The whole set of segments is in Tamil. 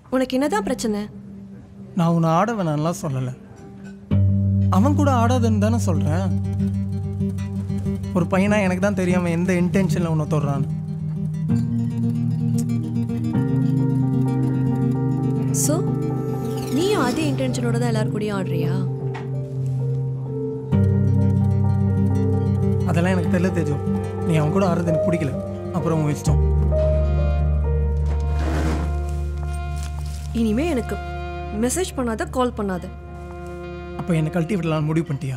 உனக்கு என்னதான் பிரச்சனை நான் உன்னை ஆட வேணாம்லாம் சொல்லலை அவன் கூட ஆடாதுன்னு தானே சொல்கிறேன் ஒரு பையனா எனக்கு தான் தெரியாம எந்த இன்டென்ஷனில் உன்னை தொடுறான்னு ஸோ நீயும் அதே இன்டென்ஷனோட தான் எல்லாரும் கூடயும் ஆடுறியா அதெல்லாம் எனக்கு தெரியல தெரியும் நீ அவன் கூட ஆடுறது எனக்கு பிடிக்கல அப்புறம் உன் இஷ்டம் இனிமே எனக்கு மெசேஜ் பண்ணாத கால் பண்ணாத அப்போ என்னை கழட்டி விடலாம்னு முடிவு பண்ணிட்டியா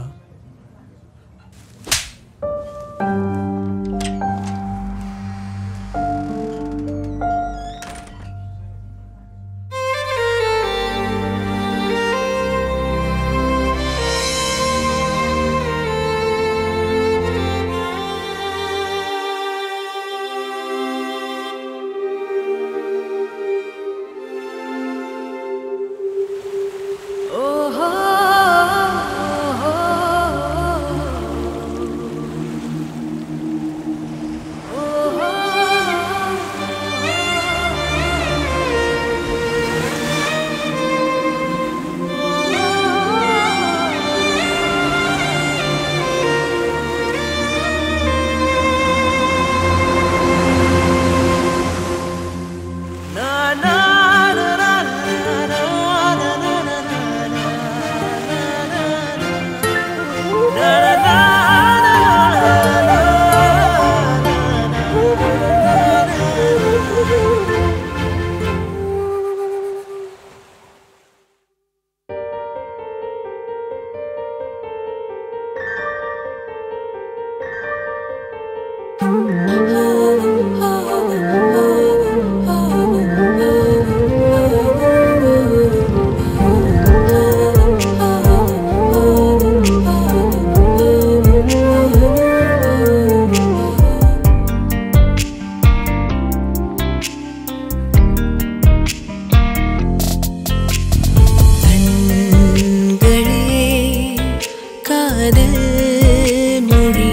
கண்களே காதல் மொழி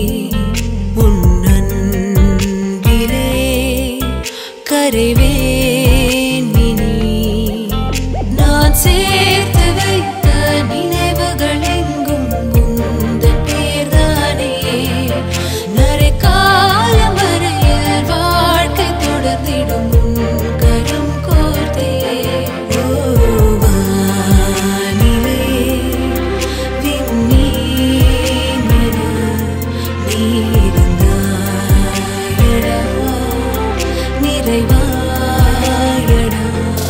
உன்னன்பிலே கரைவேன் இனி. நான் சேர்த்து வைத்த நினைவுகள் எங்கும் உந்தன் பேர்தானே நரைக்காலம் வரையில் வாழ்க்கை தொடர்ந்திடும் உன் கரம் கோர்த்தே ஓ வானிலே விண்மீன் என நீ இருந்தாயடா நிறைவாயடா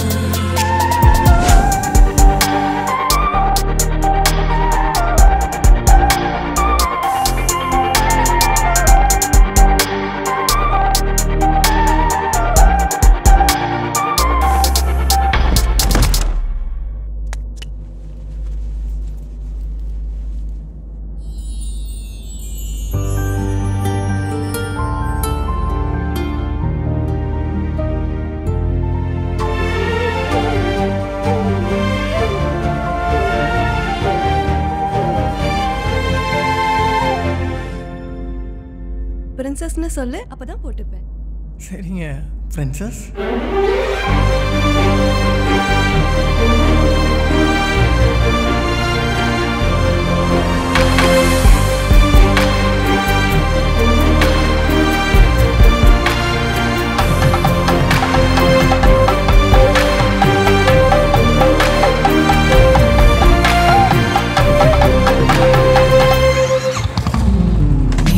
பிரின்சஸ்னு சொல்லு அப்பதான் போட்டுப்பேன் சரிங்க ஃப்ரெண்ட்ஸஸ்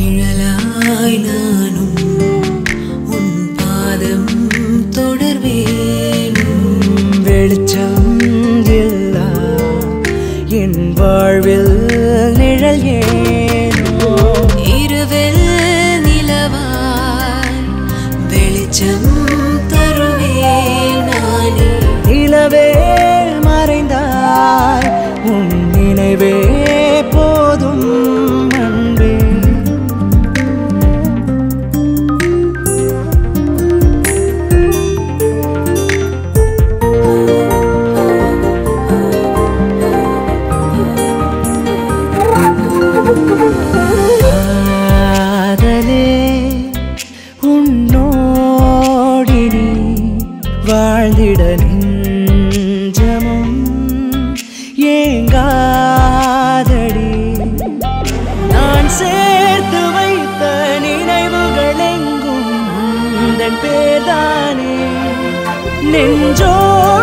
நிழலாய் நானும் உன் பாதம் தொடர்வேன் வாழ்ந்திட நெஞ்சமும் ஏங்காதடி நான் சேர்த்து வைத்த நினைவுகள் எங்கும் உந்தன் பேர்தானே நெஞ்சோடு